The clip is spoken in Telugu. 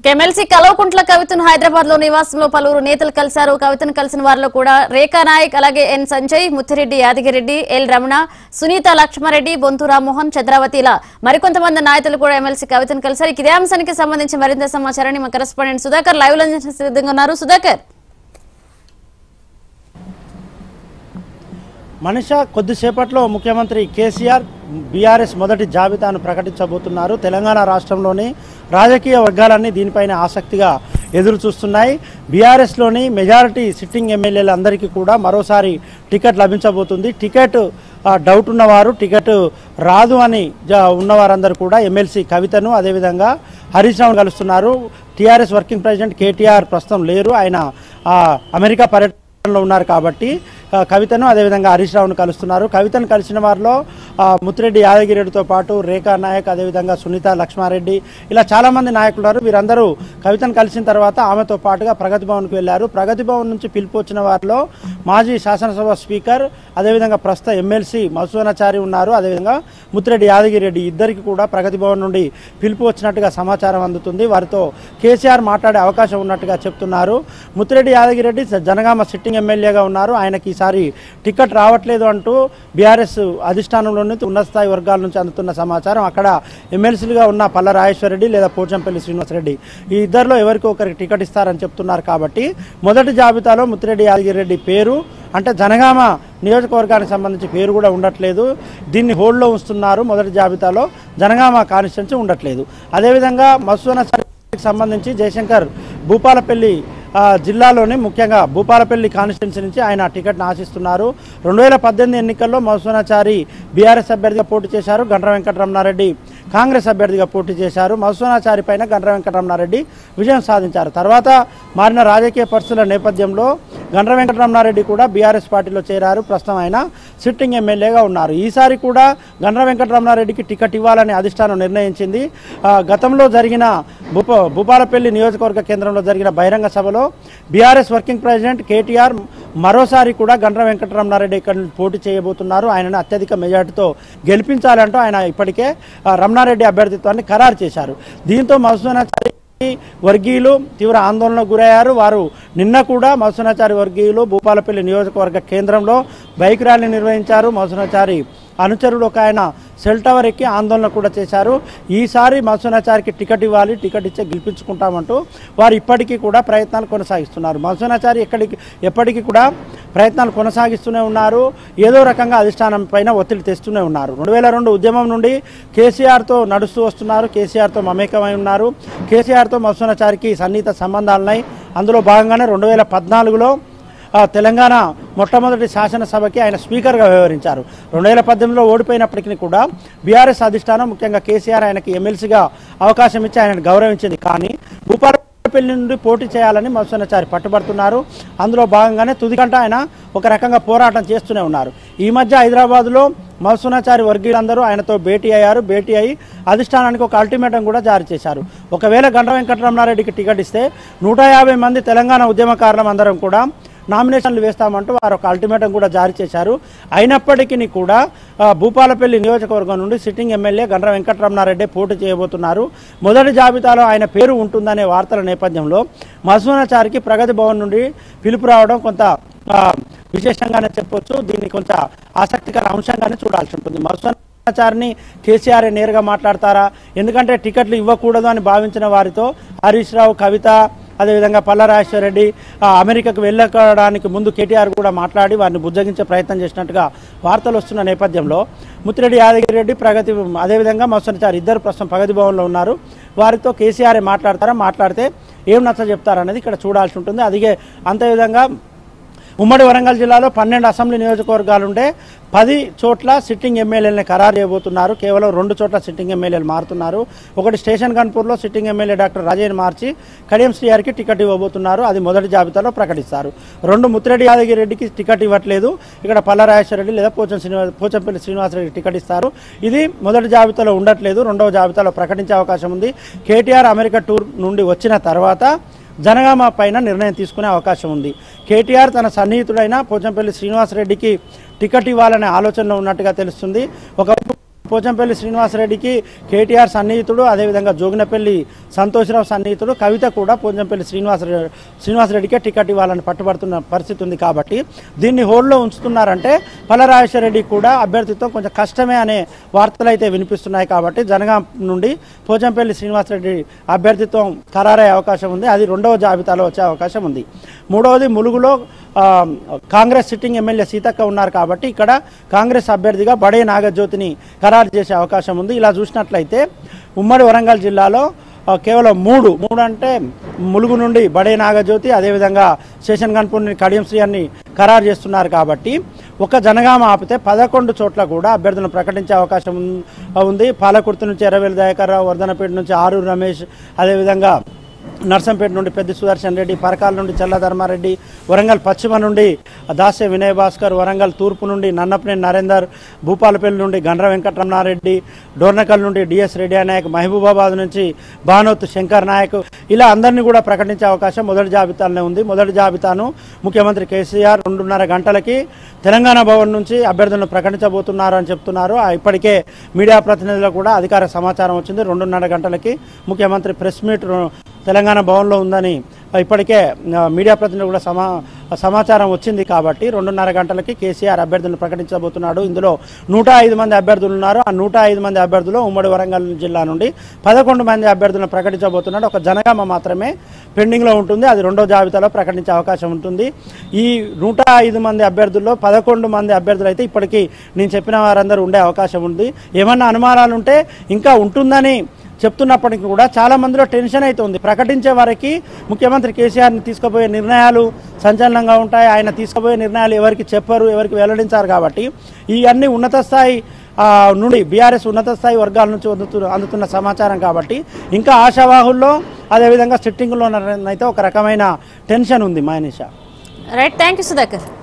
ఎమ్మెల్సీ కల్వకుంట్ల కవితను హైదరాబాద్ లో నివాసంలో పలువురు నేతలు కలిశారు కవితను కలిసిన వారిలో కూడా రేఖా నాయక్ అలాగే ఎన్ సంజయ్ ముత్తిరెడ్డి యాదగిరెడ్డి ఎల్ రమణ సునీత లక్ష్మారెడ్డి బొంతు రామ్మోహన్ చంద్రావతి ఇలా మరికొంతమంది నాయకులు కూడా ఎమ్మెల్సీ కవితను కలిశారు ఇక ఇదే అంశానికి సంబంధించి మరింత సమాచారాన్ని మా కరెస్పాండెంట్ సుధాకర్ లైవ్ లో అందించడానికి సిద్ధంగా ఉన్నారు సుధాకర్ మనిష కొద్దిసేపట్లో ముఖ్యమంత్రి కేసీఆర్ బీఆర్ఎస్ మొదటి జాబితాను ప్రకటించబోతున్నారు తెలంగాణ రాష్ట్రంలోని రాజకీయ వర్గాలన్నీ దీనిపైన ఆసక్తిగా ఎదురు చూస్తున్నాయి బీఆర్ఎస్లోని మెజారిటీ సిట్టింగ్ ఎమ్మెల్యేలందరికీ కూడా మరోసారి టికెట్ లభించబోతుంది టికెట్ ఆ, డౌట్ ఉన్నవారు టికెట్ రాదు అని జ- ఉన్నవారందరూ కూడా ఎమ్మెల్సీ కవితను అదేవిధంగా హరీష్ రావును కలుస్తున్నారు టీఆర్ఎస్ వర్కింగ్ ప్రెసిడెంట్ కేటీఆర్ ప్రస్తుతం లేరు ఆయన ఆ, అమెరికా పర్యటన లో ఉన్నారు కాబట్టి ఆ, కవితను అదేవిధంగా హరీష్ రావును కలుస్తున్నారు కవితను కలిసిన వారిలో ఆ, ముత్తిరెడ్డి యాదగిరెడ్డితో పాటు రేఖా నాయక్ అదేవిధంగా సునీత లక్ష్మారెడ్డి ఇలా చాలా మంది నాయకులు ఉన్నారు వీరందరూ కవితను కలిసిన తర్వాత ఆమెతో పాటుగా ప్రగతి భవన్కు వెళ్లారు ప్రగతి భవన్ నుంచి పిలుపు వచ్చిన వారిలో మాజీ శాసనసభ స్పీకర్ అదేవిధంగా ప్రస్తుత ఎమ్మెల్సీ మధుసూనాచారి ఉన్నారు అదేవిధంగా ముత్తిరెడ్డి యాదగిరెడ్డి ఇద్దరికి కూడా ప్రగతి భవన్ నుండి పిలుపు వచ్చినట్టుగా సమాచారం అందుతుంది వారితో కేసీఆర్ మాట్లాడే అవకాశం ఉన్నట్టుగా చెప్తున్నారు ముత్తిరెడ్డి యాదగిరెడ్డి జనగామ సిట్టింగ్ ఎమ్మెల్యేగా ఉన్నారు ఆయనకి ఈసారి టికెట్ రావట్లేదు అంటూ బీఆర్ఎస్ అధిష్టానంలోని ఉన్నత స్థాయి వర్గాల నుంచి అందుతున్న సమాచారం అక్కడ ఎమ్మెల్సీలుగా ఉన్న పల్ల రాజేశ్వరరెడ్డి లేదా పోచంపల్లి శ్రీనివాసరెడ్డి ఈ ఇద్దరిలో ఎవరికి ఒకరికి టికెట్ ఇస్తారని చెప్తున్నారు కాబట్టి మొదటి జాబితాలో ముత్తిరెడ్డి యాదగిరెడ్డి పేరు అంటే జనగామ నియోజకవర్గానికి సంబంధించి పేరు కూడా ఉండట్లేదు దీన్ని హోల్డ్లో ఉంచుతున్నారు మొదటి జాబితాలో జనగామ కాన్స్టిట్యున్సీ ఉండట్లేదు అదేవిధంగా మసూన కి సంబంధించి జయశంకర్ భూపాలపల్లి ఆ, జిల్లాలోని ముఖ్యంగా భూపాలపల్లి కాన్స్టిట్యున్సీ నుంచి ఆయన టికెట్ను ఆశిస్తున్నారు రెండు వేల పద్దెనిమిది ఎన్నికల్లో మధుసూనాచారి బీఆర్ఎస్ అభ్యర్థిగా పోటీ చేశారు గండ్ర వెంకటరమణారెడ్డి కాంగ్రెస్ అభ్యర్థిగా పోటీ చేశారు మధుసూనాచారి పైన గండ్ర వెంకటరమణారెడ్డి విజయం సాధించారు తర్వాత మారిన రాజకీయ పరిస్థితుల నేపథ్యంలో గండ్ర వెంకటరమణారెడ్డి కూడా బీఆర్ఎస్ పార్టీలో చేరారు ప్రస్తుతం ఆయన సిట్టింగ్ ఎమ్మెల్యేగా ఉన్నారు ఈసారి కూడా గండ్ర వెంకటరమణారెడ్డికి టికెట్ ఇవ్వాలని అధిష్టానం నిర్ణయించింది ఆ, గతంలో జరిగిన భూప భూపాలపల్లి నియోజకవర్గ కేంద్రంలో జరిగిన బహిరంగ సభలో బీఆర్ఎస్ వర్కింగ్ ప్రెసిడెంట్ కేటీఆర్ మరోసారి కూడా గండ్ర వెంకటరమణారెడ్డి ఇక్కడ నుంచి పోటీ చేయబోతున్నారు ఆయనను అత్యధిక మెజార్టీతో గెలిపించాలంటూ ఆయన ఇప్పటికే ఆ, రమణారెడ్డి అభ్యర్థిత్వాన్ని ఖరారు చేశారు దీంతో మధుసూనాచారి వర్గీయులు తీవ్ర ఆందోళనకు గురయ్యారు వారు నిన్న కూడా మధుసూనాచారి వర్గీయులు భూపాలపల్లి నియోజకవర్గ కేంద్రంలో బైక్ ర్యాలీ నిర్వహించారు మధుసూనాచారి అనుచరుడు ఒక ఆయన సెల్ టవర్ ఎక్కి ఆందోళన కూడా చేశారు ఈసారి మధుసూనాచారికి టికెట్ ఇవ్వాలి టికెట్ ఇచ్చే గెలిపించుకుంటామంటూ వారు ఇప్పటికీ కూడా ప్రయత్నాలు కొనసాగిస్తున్నారు మధుసూనాచారి ఎక్కడికి ఎప్పటికీ కూడా ప్రయత్నాలు కొనసాగిస్తూనే ఉన్నారు ఏదో రకంగా అధిష్టానం పైన ఒత్తిడి తెస్తూనే ఉన్నారు రెండు వేల రెండు ఉద్యమం నుండి కేసీఆర్తో నడుస్తూ వస్తున్నారు కేసీఆర్తో మమేకమై ఉన్నారు కేసీఆర్తో మధుసూనాచారికి సన్నిహిత సంబంధాలున్నాయి అందులో భాగంగానే రెండు వేల పద్నాలుగులో ఆ, తెలంగాణ మొట్టమొదటి శాసనసభకి ఆయన స్పీకర్గా వ్యవహరించారు రెండు వేల పద్దెనిమిదిలో ఓడిపోయినప్పటికీ కూడా బీఆర్ఎస్ అధిష్టానం ముఖ్యంగా కేసీఆర్ ఆయనకి ఎమ్మెల్సీగా అవకాశం ఇచ్చి ఆయనను గౌరవించింది కానీ భూపాలపల్లి నుండి పోటీ చేయాలని మధుసూనాచారి పట్టుబడుతున్నారు అందులో భాగంగానే తుదికంట ఆయన ఒక రకంగా పోరాటం చేస్తూనే ఉన్నారు ఈ మధ్య హైదరాబాద్లో మధుసూనాచారి వర్గీయులందరూ ఆయనతో భేటీ అయ్యారు భేటీ అయ్యి అధిష్టానానికి ఒక అల్టిమేటం కూడా జారీ చేశారు ఒకవేళ గండ్ర వెంకటరమణారెడ్డికి టికెట్ ఇస్తే నూట యాభై మంది తెలంగాణ ఉద్యమకారులం అందరం కూడా నామినేషన్లు వేస్తామంటూ వారు ఒక అల్టిమేటం కూడా జారీ చేశారు అయినప్పటికీ కూడా ఆ, భూపాలపల్లి నియోజకవర్గం నుండి సిట్టింగ్ ఎమ్మెల్యే గండ్ర వెంకటరమణారెడ్డి పోటీ చేయబోతున్నారు మొదటి జాబితాలో ఆయన పేరు ఉంటుందనే వార్తల నేపథ్యంలో మసూనాచారికి ప్రగతి భవన్ నుండి పిలుపు రావడం కొంత ఆ, విశేషంగానే చెప్పొచ్చు దీన్ని కొంత ఆసక్తికర అంశంగానే చూడాల్సి ఉంటుంది మసూనాచారిని కేసీఆర్ నేరుగా మాట్లాడతారా ఎందుకంటే టికెట్లు ఇవ్వకూడదు అని భావించిన వారితో హరీష్ రావు కవిత అదేవిధంగా పల్ల రెడ్డి ఆ, అమెరికాకు వెళ్ళడానికి ముందు కేటీఆర్ కూడా మాట్లాడి వారిని బుజ్జగించే ప్రయత్నం చేసినట్టుగా వార్తలు వస్తున్న నేపథ్యంలో ముత్తిరెడ్డి యాదగిరెడ్డి ప్రగతి అదేవిధంగా మత్స్యచారి ఇద్దరు ప్రస్తుతం ప్రగతి భవన్లో ఉన్నారు వారితో కేసీఆర్ మాట్లాడతారా మాట్లాడితే ఏం నచ్చ చెప్తారనేది ఇక్కడ చూడాల్సి ఉంటుంది అదిగే అంతే విధంగా ఉమ్మడి వరంగల్ జిల్లాలో పన్నెండు అసెంబ్లీ నియోజకవర్గాలు ఉండే పది చోట్ల సిట్టింగ్ ఎమ్మెల్యేలని ఖరారు చేయబోతున్నారు కేవలం రెండు చోట్ల సిట్టింగ్ ఎమ్మెల్యేలు మారుతున్నారు ఒకటి స్టేషన్ గన్పూర్లో సిట్టింగ్ ఎమ్మెల్యే డాక్టర్ రాజేన్ మార్చి కడియం శ్రీఆర్కి టికెట్ ఇవ్వబోతున్నారు అది మొదటి జాబితాలో ప్రకటిస్తారు రెండు ముత్తిరెడ్డి యాదగిరి రెడ్డికి టికెట్ ఇవ్వట్లేదు ఇక్కడ పల్లరాజేశ్వర రెడ్డి లేదా పోచం శ్రీనివాస పోచంపల్లి శ్రీనివాసరెడ్డి టికెట్ ఇస్తారు ఇది మొదటి జాబితాలో ఉండట్లేదు రెండవ జాబితాలో ప్రకటించే అవకాశం ఉంది కేటీఆర్ అమెరికా టూర్ నుండి వచ్చిన తర్వాత జనగామ పైన నిర్ణయం తీసుకునే అవకాశం ఉంది కేటీఆర్ తన సన్నిహితుడైన పోచంపల్లి శ్రీనివాసరెడ్డికి టికెట్ ఇవ్వాలనే ఆలోచనలో ఉన్నట్టుగా తెలుస్తుంది ఒకవైపు పోచంపల్లి శ్రీనివాసరెడ్డికి కేటీఆర్ సన్నిహితుడు అదేవిధంగా జోగినపల్లి సంతోష్రావు సన్నిహితుడు కవిత కూడా పోచంపల్లి శ్రీనివాస శ్రీనివాసరెడ్డికే టికెట్ ఇవ్వాలని పట్టుబడుతున్న పరిస్థితి ఉంది కాబట్టి దీన్ని హోల్డ్లో ఉంచుతున్నారంటే పల్లరాజేశ్వరరెడ్డి కూడా అభ్యర్థిత్వం కొంచెం కష్టమే అనే వార్తలు అయితే వినిపిస్తున్నాయి కాబట్టి జనగాం నుండి పోచంపల్లి శ్రీనివాసరెడ్డి అభ్యర్థిత్వం ఖరారయ్యే అవకాశం ఉంది అది రెండవ జాబితాలో వచ్చే అవకాశం ఉంది మూడవది ములుగులో ఆ, కాంగ్రెస్ సిట్టింగ్ ఎమ్మెల్యే సీతక్క ఉన్నారు కాబట్టి ఇక్కడ కాంగ్రెస్ అభ్యర్థిగా బడే నాగజ్యోతిని ఖరారు చేసే అవకాశం ఉంది ఇలా చూసినట్లయితే ఉమ్మడి వరంగల్ జిల్లాలో ఆ, కేవలం మూడు మూడు అంటే ములుగు నుండి బడే నాగజ్యోతి అదేవిధంగా శేషన్ గన్పూర్ నుండి కడియం శ్రీయాన్ని ఖరారు చేస్తున్నారు కాబట్టి ఒక జనగామ ఆపితే పదకొండు చోట్ల కూడా అభ్యర్థులను ప్రకటించే అవకాశం ఉన్- ఉంది పాలకుర్తి నుంచి ఎర్రవేలు దయాకర్ రావు వర్ధనపేట నుంచి ఆరూరు రమేష్ అదేవిధంగా నర్సంపేట నుండి పెద్ద సుదర్శన్ రెడ్డి పరకాల నుండి చల్ల ధర్మారెడ్డి వరంగల్ పశ్చిమ నుండి దాసే వినయ్ భాస్కర్ వరంగల్ తూర్పు నుండి నన్నపనేని నరేందర్ భూపాలపల్లి నుండి గండ్ర వెంకటరమణారెడ్డి డోర్నకల్ నుండి డిఎస్ రెడ్డి నాయక్ మహబూబాబాద్ నుంచి భానోత్ శంకర్ నాయక్ ఇలా అందరినీ కూడా ప్రకటించే అవకాశం మొదటి జాబితాలోనే ఉంది మొదటి జాబితాను ముఖ్యమంత్రి కేసీఆర్ రెండున్నర గంటలకి తెలంగాణ భవన్ నుంచి అభ్యర్థులను ప్రకటించబోతున్నారు అని చెప్తున్నారు ఆ ఇప్పటికే మీడియా ప్రతినిధులకు కూడా అధికార సమాచారం వచ్చింది రెండున్నర గంటలకి ముఖ్యమంత్రి ప్రెస్ మీట్ రు- తెలంగాణ భవన్లో ఉందని ఇప్పటికే ఆ, మీడియా ప్రతినిధులు కూడా సమా సమాచారం వచ్చింది కాబట్టి రెండున్నర గంటలకి కేసీఆర్ అభ్యర్థులను ప్రకటించబోతున్నాడు ఇందులో నూట ఐదు మంది అభ్యర్థులు ఉన్నారు ఆ నూట ఐదు మంది అభ్యర్థులు ఉమ్మడి వరంగల్ జిల్లా నుండి పదకొండు మంది అభ్యర్థులను ప్రకటించబోతున్నాడు ఒక జనగామ మాత్రమే పెండింగ్లో ఉంటుంది అది రెండో జాబితాలో ప్రకటించే అవకాశం ఉంటుంది ఈ నూట ఐదు మంది అభ్యర్థుల్లో పదకొండు మంది అభ్యర్థులు అయితే ఇప్పటికీ నేను చెప్పిన వారందరూ ఉండే అవకాశం ఉంది ఏమన్నా అనుమానాలు ఉంటే ఇంకా ఉంటుందని చెప్తున్నప్పటికీ కూడా చాలా మందిలో టెన్షన్ అయితే ఉంది ప్రకటించే వారికి ముఖ్యమంత్రి కేసీఆర్ని తీసుకుపోయే నిర్ణయాలు సంచలనంగా ఉంటాయి ఆయన తీసుకుపోయే నిర్ణయాలు ఎవరికి చెప్పరు ఎవరికి వెల్లడించారు కాబట్టి ఈ అన్ని ఉన్నత స్థాయి ఆ, నుండి బీఆర్ఎస్ ఉన్నత స్థాయి వర్గాల నుంచి అందుతున్న అందుతున్న సమాచారం కాబట్టి ఇంకా ఆశావాహుల్లో అదేవిధంగా సిట్టింగ్లో అయితే ఒక రకమైన టెన్షన్ ఉంది మాయనిషా రైట్ థ్యాంక్ యూ సుధాకర్